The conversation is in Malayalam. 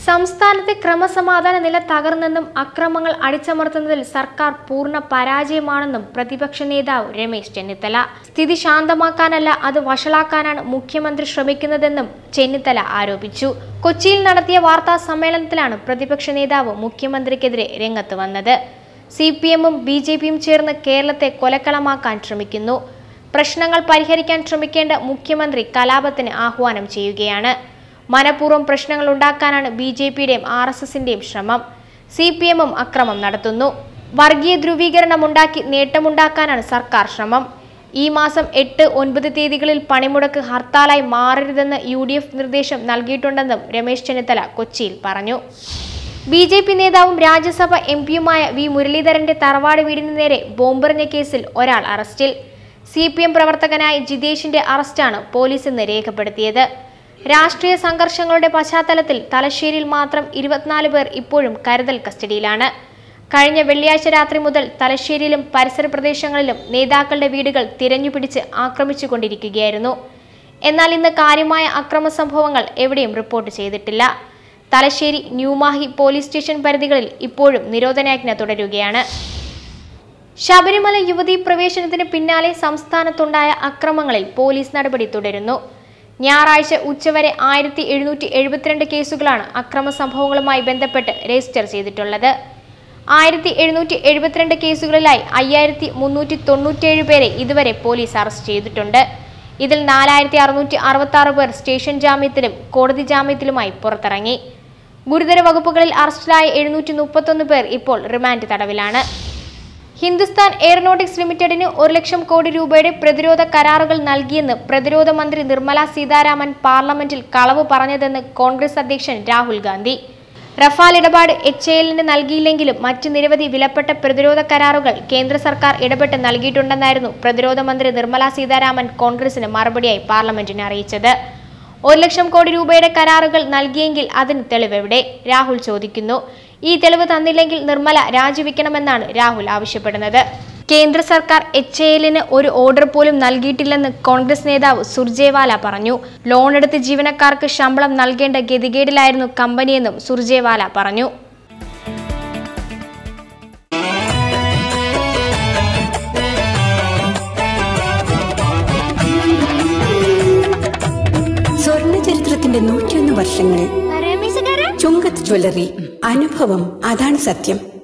സംസ്ഥാനത്തെ ക്രമസമാധാന നില തകർന്നെന്നും അക്രമങ്ങൾ അടിച്ചമർത്തുന്നതിൽ സർക്കാർ പൂർണ്ണ പരാജയമാണെന്നും പ്രതിപക്ഷ നേതാവ് രമേശ് ചെന്നിത്തല സ്ഥിതി ശാന്തമാക്കാനല്ല അത് വഷളാക്കാനാണ് മുഖ്യമന്ത്രി ശ്രമിക്കുന്നതെന്നും ചെന്നിത്തല ആരോപിച്ചു കൊച്ചിയിൽ നടത്തിയ വാർത്താ സമ്മേളനത്തിലാണ് പ്രതിപക്ഷ നേതാവ് മുഖ്യമന്ത്രിക്കെതിരെ രംഗത്ത് വന്നത് സി പി എമ്മും ബി ജെ പിയും ചേർന്ന് കേരളത്തെ കൊലക്കളമാക്കാൻ ശ്രമിക്കുന്നു പ്രശ്നങ്ങൾ പരിഹരിക്കാൻ ശ്രമിക്കേണ്ട മുഖ്യമന്ത്രി കലാപത്തിന് ആഹ്വാനം ചെയ്യുകയാണ് മനഃപൂർവ്വം പ്രശ്നങ്ങൾ ഉണ്ടാക്കാനാണ് ബി ജെ പിയുടെയും ആർ എസ് എസിന്റെയും ശ്രമം സി പി എമ്മും അക്രമം നടത്തുന്നു വർഗീയ ധ്രുവീകരണം ഉണ്ടാക്കി നേട്ടമുണ്ടാക്കാനാണ് സർക്കാർ ശ്രമം ഈ മാസം എട്ട് ഒൻപത് തീയതികളിൽ പണിമുടക്ക് ഹർത്താലായി മാറരുതെന്ന് യു ഡി എഫ് നിർദ്ദേശം നൽകിയിട്ടുണ്ടെന്നും രമേശ് ചെന്നിത്തല കൊച്ചിയിൽ പറഞ്ഞു ബി ജെ പി നേതാവും രാജ്യസഭ എം പിയുമായ വി മുരളീധരന്റെ തറവാട് വീടിന് നേരെ ബോംബെറിഞ്ഞ കേസിൽ ഒരാൾ അറസ്റ്റിൽ സി പി എം പ്രവർത്തകനായ ജിതേഷിന്റെ അറസ്റ്റാണ് പോലീസ് ഇന്ന് രേഖപ്പെടുത്തിയത് രാഷ്ട്രീയ സംഘർഷങ്ങളുടെ പശ്ചാത്തലത്തിൽ തലശ്ശേരിയിൽ മാത്രം ഇരുപത്തിനാല് പേർ ഇപ്പോഴും കരുതൽ കസ്റ്റഡിയിലാണ് കഴിഞ്ഞ വെള്ളിയാഴ്ച രാത്രി മുതൽ തലശ്ശേരിയിലും പരിസര പ്രദേശങ്ങളിലും നേതാക്കളുടെ വീടുകൾ തിരഞ്ഞുപിടിച്ച് ആക്രമിച്ചുകൊണ്ടിരിക്കുകയായിരുന്നു എന്നാൽ ഇന്ന് കാര്യമായ അക്രമ സംഭവങ്ങൾ എവിടെയും റിപ്പോർട്ട് ചെയ്തിട്ടില്ല തലശ്ശേരി ന്യൂമാഹി പോലീസ് സ്റ്റേഷൻ പരിധികളിൽ ഇപ്പോഴും നിരോധനാജ്ഞ തുടരുകയാണ് ശബരിമല യുവതീ പ്രവേശനത്തിന് പിന്നാലെ സംസ്ഥാനത്തുണ്ടായ അക്രമങ്ങളിൽ പോലീസ് നടപടി തുടരുന്നു ഞായറാഴ്ച ഉച്ചവരെ ആയിരത്തി എഴുന്നൂറ്റി എഴുപത്തിരണ്ട് കേസുകളാണ് അക്രമ സംഭവങ്ങളുമായി ബന്ധപ്പെട്ട് രജിസ്റ്റർ ചെയ്തിട്ടുള്ളത് ആയിരത്തി എഴുന്നൂറ്റി എഴുപത്തിരണ്ട് കേസുകളിലായി അയ്യായിരത്തി മുന്നൂറ്റി തൊണ്ണൂറ്റിയേഴ് പേരെ ഇതുവരെ പോലീസ് അറസ്റ്റ് ചെയ്തിട്ടുണ്ട് ഇതിൽ നാലായിരത്തി അറുന്നൂറ്റി അറുപത്തി ആറ് പേർ സ്റ്റേഷൻ ജാമ്യത്തിലും കോടതി ജാമ്യത്തിലുമായി പുറത്തിറങ്ങി ഗുരുതര വകുപ്പുകളിൽ അറസ്റ്റിലായ എഴുന്നൂറ്റി മുപ്പത്തൊന്ന് പേർ ഇപ്പോൾ റിമാൻഡ് തടവിലാണ് ഹിന്ദുസ്ഥാൻ എയറോനോട്ടിക്സ് ലിമിറ്റഡിന് ഒരു ലക്ഷം കോടി രൂപയുടെ പ്രതിരോധ കരാറുകൾ നൽകിയെന്ന് പ്രതിരോധ മന്ത്രി നിർമ്മല സീതാരാമൻ പാർലമെന്റിൽ കളവ് പറഞ്ഞതെന്ന് കോൺഗ്രസ് അധ്യക്ഷൻ രാഹുൽ ഗാന്ധി റഫാൽ ഇടപാട് എച്ച് എ എല്ലിന് നൽകിയില്ലെങ്കിലും മറ്റ് നിരവധി വിലപ്പെട്ട പ്രതിരോധ കരാറുകൾ കേന്ദ്ര സർക്കാർ ഇടപെട്ട് നൽകിയിട്ടുണ്ടെന്നായിരുന്നു പ്രതിരോധ മന്ത്രി നിർമ്മല സീതാരാമൻ കോൺഗ്രസിന് മറുപടിയായി പാർലമെന്റിനെ അറിയിച്ചത് ഒരു ലക്ഷം കോടി രൂപയുടെ കരാറുകൾ നൽകിയെങ്കിൽ അതിന് തെളിവെവിടെ രാഹുൽ ചോദിക്കുന്നു ഈ തെളിവ് തന്നില്ലെങ്കിൽ നിർമ്മല രാജിവെക്കണമെന്നാണ് രാഹുൽ ആവശ്യപ്പെടുന്നത് കേന്ദ്ര സർക്കാർ എച്ച് എ എല്ലിന് ഒരു ഓർഡർ പോലും നൽകിയിട്ടില്ലെന്ന് കോൺഗ്രസ് നേതാവ് സുർജേവാല പറഞ്ഞു ലോൺ എടുത്ത് ജീവനക്കാർക്ക് ശമ്പളം നൽകേണ്ട ഗതികേടിലായിരുന്നു കമ്പനിയെന്നും സുർജേവാല പറഞ്ഞു സ്വർണ്ണ ചരിത്രത്തിന്റെ നൂറ്റിയൊന്ന് വർഷങ്ങൾ ചുങ്കത്ത് ജ്വല്ലറി അനുഭവം അതാണ് സത്യം